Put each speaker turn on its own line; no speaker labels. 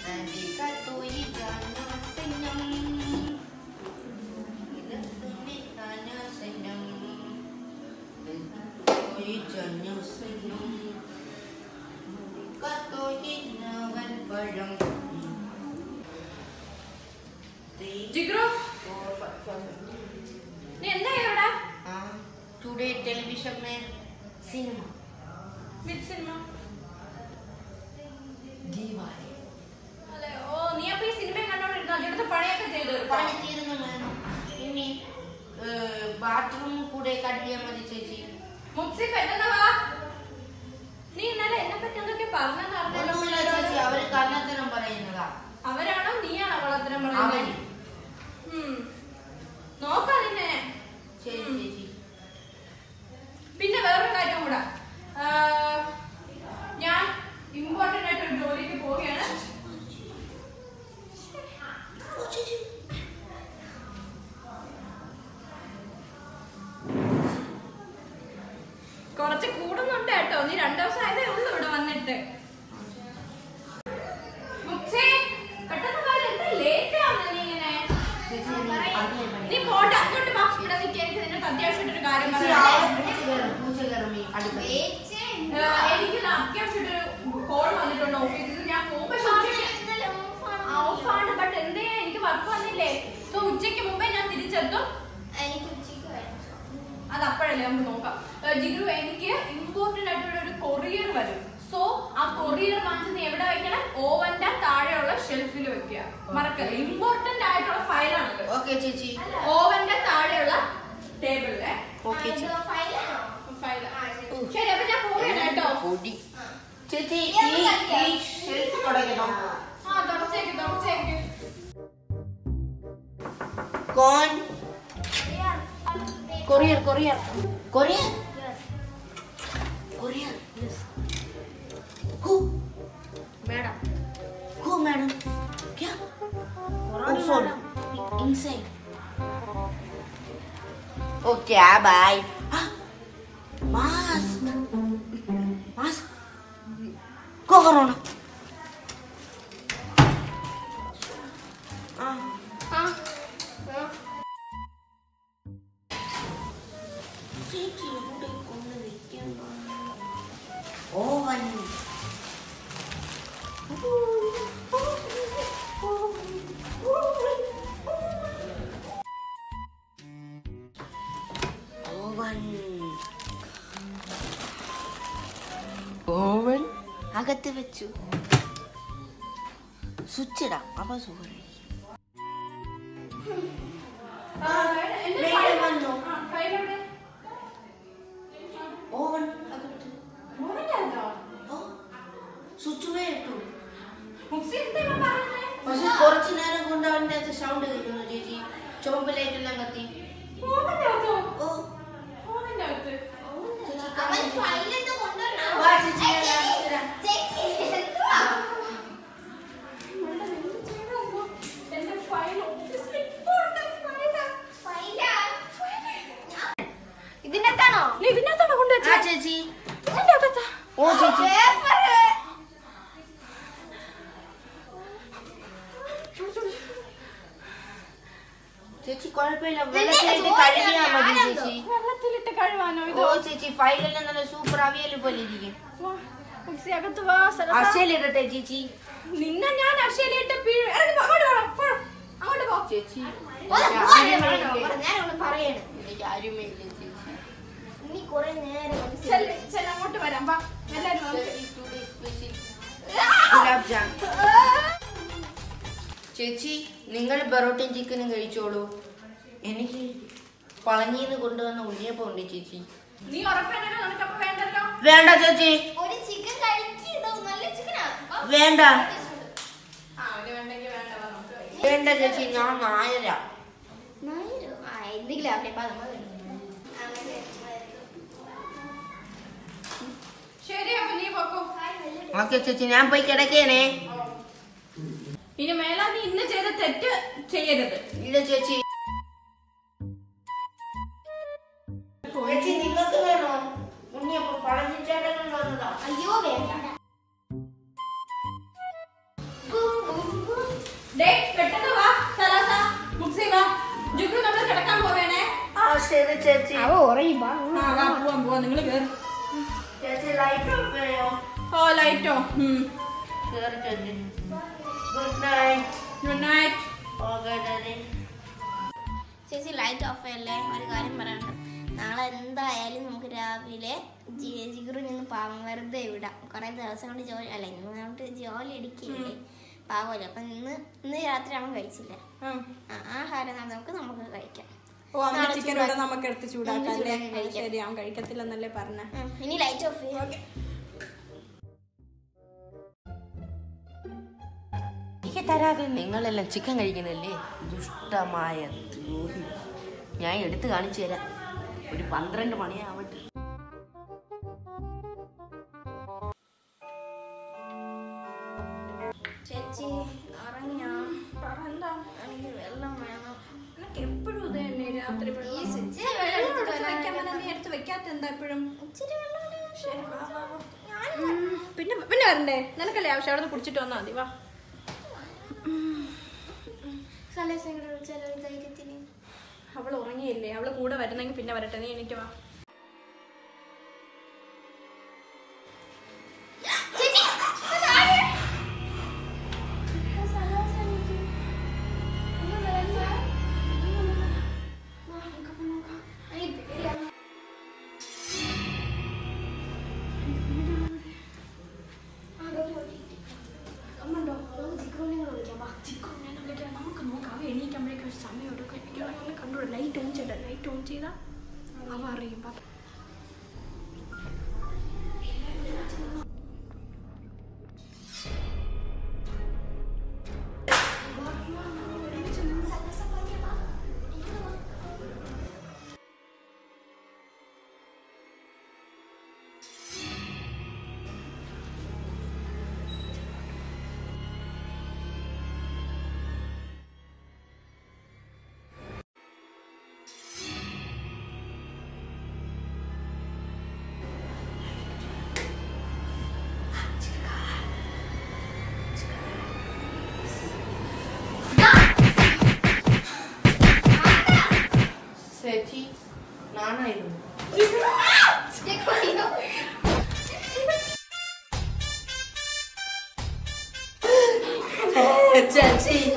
Nandika tu'y jana senyum. Ilatunit tanya senyum. Tu'y jana senyum. Nandika tu'y nawan parang.
ജിഗ്രോ നീ എന്താ ഇവിടെ
today television में cinema
മിഡ് cinema
Diwali
അല്ലെ ഓ നീ അപ്പൊ ഈ സിനിമ കണ്ടോണ്ടിരുന്നോ ഇവിടുത്തെ പണിയൊക്കെ ചെയ്തു
പണി തീരുന്നു മാം ഇനി ബാത്റൂം കൂടെ കട്ടിയാൽ മതി ചേച്ചി
മുക്സി പെട്ടെന്ന് വാ നീ ഇന്നലെ എന്നെ പറ്റി എന്തൊക്കെ പറഞ്ഞെന്ന് അറിഞ്ഞല്ലോ
ഒന്നുമില്ല ചേച്ചി അവര് കള്ളത്തരം പറയുന്നതാ
അവരാണോ നീയാണോ വളർത്തരം
അവര്
പറയുന്നത് ഉം. നോക്കാം നിന്നെ
ശരി
ഉം.
ചേച്ചി
പിന്നെ വേറൊരു കാര്യം കൂടെ ആ, ഞാൻ ഇമ്പോർട്ടന്റ് ആയിട്ട് ഒരു ജോലിക്ക് പോവുകയാണ് കുറച്ച് കൂടുന്നുണ്ട് കേട്ടോ നീ രണ്ടു ദിവസം ആയതേ ഉള്ളൂ ഇവിടെ വന്നിട്ട് മുക്സേ, പെട്ടെന്ന് വാ, എന്താ late ആവുന്നെ നീ ഇങ്ങനെ?
ചേച്ചി ഞാൻ അടുക്കളയിൽ പണി.
നീ പോട്ടെ അങ്ങോട്ട് വാ ഇവിടെ നിൽക്ക് എനിക്ക് നിന്നോട് അത്യാവശ്യമായിട്ടൊരു കാര്യം
ചേച്ചി,
പറയാം
അവിടെ പൂച്ച കയറും, പൂച്ച കയറും ഈ അടുക്കളയിൽ.
എനിക്ക് അത്യാവശ്യമായിട്ടൊരു കോൾ വന്നിട്ടുണ്ട് ഓഫീസിൽ നിന്ന് ഞാൻ പോകുമ്പോ ഓഫാണ് ബട്ട് എന്തേ എനിക്ക് വർക്ക് വന്നില്ലേ സോ ഉച്ചയ്ക്ക് മുമ്പേ ഞാൻ തിരിച്ചെത്തും അത് അപ്പോഴല്ലേ നമുക്ക് നോക്കാം ഏഹ് ജിഗു എനിക്ക് ഇമ്പോർട്ടന്റ് ആയിട്ടുള്ള ഒരു കൊറിയർ വരും സോ ആ കൊറിയർ വാങ്ങിച്ച് നീ എവിടെ വെക്കണം ഓവന്റെ താഴെയുള്ള ഷെൽഫിൽ വെക്കുക മറക്കല്ല ഇമ്പോർട്ടന്റ് ആയിട്ടുള്ള ഫയലാണത്
ഓക്കെ ചേച്ചി
ഓവന്റെ താഴെയുള്ള ടേബിളിലെ
ഓക്കെ ചേച്ചി
ഫയൽ ശരി അപ്പൊ ഞാൻ പോവുകയാണ് കേട്ടോ
പൊടി ചേച്ചി ഈ ഈ ഷെൽഫ് തുടങ്ങണം
ആ തുടച്ചേക്ക് തുടച്ചേക്ക്
കോൺ courier courier courier courier who
madam
who madam क्या ओ फोन इनसाइड ओ क्या बाय मास्क मास्क को करोना हाँ
हाँ
ചേച്ചി ഇവിടെ കൊണ്ട് വെക്കണ്ട ഓവൻ ഓവൻ ഓവൻ അകത്ത് വെച്ചു സ്വിച്ച് ഇടാം അപ്പൊ സുഖം
എന്റെ
വേഗം
ഫയൽ
വന്നോ.
ആ, ഫയൽ എവിടെ?
ഓവൻ അകത്ത്
മോളിന്റെ അകത്തോ?
ഓ സ്വിച്ച് ഇട്ടു
മുക്സി എന്താ ഇവൻ പറയുന്നേ?
പക്ഷെ കുറച്ച് നേരം കൊണ്ട് അവന്റെ സൗണ്ട് കേൾക്കുന്നു ചേച്ചി ചുവപ്പ് ലൈറ്റ് എല്ലാം കത്തി
മോളിന്റെ അകത്തോ?
ഓ
മോളിന്റെ അകത്ത്.
ചേച്ചി
അവൻ
കാണുന്നില്ല.
ഫയലിന്ന് കൊണ്ടുവരണോ?
വാ ചേച്ചി, ഞാൻ കാണിച്ചു തരാം.
ചേച്ചി, എന്തുവാ?
ഇവിടെ എന്ത് ചെയ്യണമോ? എന്റെ ഫയൽ ഓഫീസിൽ important ഫയലാ.
ഫയലാ? ഇതിനകത്താണോ
നീ ഇതിനകത്താണോ
ആ
കൊണ്ടുവച്ചേ?
ചേച്ചി
ഇതിന്റെ അകത്താ?
ഓ ചേച്ചി
പേപ്പറ്.
ചേച്ചി കുഴപ്പമില്ല
നിന്റെ
വെള്ളത്തിലിട്ട്
ചോര
കഴുകിയാ മതി
ഞാനെന്തോ?
ചേച്ചി
വെള്ളത്തിലിട്ട് കഴുകാനോ ഇത്
ഓ ചേച്ചി ഫയലെല്ലാം നല്ല സൂപ്പർ അവിയൽ പോലെ ഇരിക്കും
വാ, മുക്സി അകത്ത് വാ സരസ.
അശയിലിടട്ടെ ചേച്ചി
നിന്നെ ഞാൻ അക്ഷയിലിട്ട് പീഴ് ഇറങ്ങി പോ, അങ്ങോട്ട് പോണം പോ. അങ്ങോട്ട് പോ
ചേച്ചി
ഒന്ന്
എനിക്ക്
പോരെ
ആരുമേ
വേണോ?
ഇല്ല.
ഞാനൊന്ന് പറയണ്.
എനിക്ക് ആരുമേ ഇല്ല ചേച്ചി
ഇനി കുറെ നേരം അത്
ചെല്ല്, ചെല്ല്, അങ്ങോട്ട് വരാം വാ എല്ലാരും വന്ന്.
ചേച്ചി, today special ഗുലാബ് ജാം ചേച്ചി നിങ്ങൾ ബറോട്ടയും ചിക്കനും കഴിച്ചോളൂ എനിക്ക് പളനിന്ന് കൊണ്ടുവന്ന ഉണ്ണിയപ്പം ഉണ്ട് ചേച്ചി
നീ ഉറപ്പല്ലോ നിനക്കപ്പോ വേണ്ടല്ലോ
വേണ്ട ചേച്ചി
ഒരു ചിക്കൻ കഴിക്കിട്ടോ നല്ല ചിക്കനാ
വേണ്ട
ആ അവന് വേണ്ടെങ്കിൽ വേണ്ട വാ, നമുക്ക് കഴിക്കാം.
വേണ്ട ചേച്ചി ഞാൻ നായര
ആ എന്തെങ്കിലും ആവട്ടെ ബാ നമ്മൾ
ശരി അപ്പൊ നീ പൊക്കോ
ഓക്കെ ചേച്ചി ഞാൻ പോയി കിടക്കേണേ
ഇനി മേലാ നീ ഇന്ന് ചെയ്ത തെറ്റ് ചെയ്യരുത്
ഇല്ല ചേച്ചി ചേച്ചി നിങ്ങൾക്ക് വേണോ ഉണ്ണിയപ്പം പളനിച്ചേട്ടൻ വന്നതാ
അയ്യോ വേണ്ട ബൂ, ബൂ,
ശരി ചേച്ചി
അവ ഉറങ്ങി വാ
ആ വാ പോവാം പോവാം നിങ്ങൾ കേറ്
ചേച്ചി ലൈറ്റ് ഓഫ് ചെയ്യോ
ഓ ലൈറ്റോ
കേറി ചേച്ചി good night
good night
okay daddy
ചേച്ചി ലൈറ്റ് ഓഫ് ചെയ്യല്ലേ ഒരു കാര്യം പറയാനുണ്ട് നാളെ എന്തായാലും നമുക്ക് രാവിലെ ജി- ജിഗുറിൽ നിന്ന് പാവം വെറുതെ വിടാം കുറെ ദിവസം കൊണ്ട് ജോലി അല്ല ഇന്ന് കൊണ്ട് ജോലി അടിക്കില്ലേ പാവമല്ലോ അപ്പൊ ഇന്ന് ഇന്ന് രാത്രി അവൻ കഴിച്ചില്ല ആ, ആഹാരം നമുക്ക് നമുക്ക് കഴിക്കാം
ഓ അവന്റെ
നാളെ
ചിക്കൻ
ചൂടാ-
ഇവിടെ നമുക്ക് എടുത്ത് ചൂടാക്കാം
നമുക്ക്
അല്ലേ
ചൂടാക്കി കഴിക്കാം.
ശരി അവൻ കഴിക്കത്തില്ലെന്നല്ലേ പറഞ്ഞ
ഉം, ഇനി ലൈറ്റ് ഓഫ് ചെയ്യാം
എനിക്ക് തരാതെ നിങ്ങളെല്ലാം ചിക്കൻ കഴിക്കുന്നില്ലേ ദുഷ്ടമായ ദ്രോഹി ഞാൻ എടുത്ത് കാണിച്ചു തരാം ഒരു പന്ത്രണ്ട് മണിയാവട്ടെ
ചേച്ചി ഉറങ്ങിയാ
എന്താ
എനിക്ക് വെള്ളം വേണം
നിനക്ക് എപ്പോഴും ഇത് തന്നെ രാത്രി വെള്ളം.
ഈ സ്വിച്ച്
വെള്ളം
വെള്ളം
എടുത്ത്
എടുത്ത്
വെക്കാൻ പറഞ്ഞാ നീ എടുത്ത് വെക്കാത്ത എന്താ എപ്പോഴും
ഇച്ചിരി വെള്ളം കൂടി
ശരി വാ വാ വാ പിന്നെ പിന്നെ വരണ്ടേ നിനക്കല്ലേ ആവശ്യം അവിടെ നിന്ന് കുടിച്ചിട്ട് വന്നാ മതി വാ
സലേസം കൂടെ വിളിച്ചാലോ ഒരു ധൈര്യത്തിന്
അവൾ ഉറങ്ങിയില്ലേ അവള് കൂടെ വരുന്നെങ്കിൽ പിന്നെ വരട്ടെ നീ എനിക്ക് വാ
ചേച്ചി താഴെ സലേസം ഒന്ന് വരാ നോക്കാം നോക്കാം എനിക്ക് പേടിയാണ് അമ്മണ്ടോ നമുക്ക് ചിക്കൻ വിളിക്കാം വാ
നമുക്ക് നോക്കാം അവ എണീക്കുമ്പോഴേക്കും ഒരു സമയം എടുക്കും എനിക്ക് കണ്ടു ലൈറ്റ് ഓൺ ചെയ്ത ലൈറ്റ് ഓൺ ചെയ്താ അവ അറിയും വാ.
ചേച്ചി നാണായിരുന്നു ചേച്ചി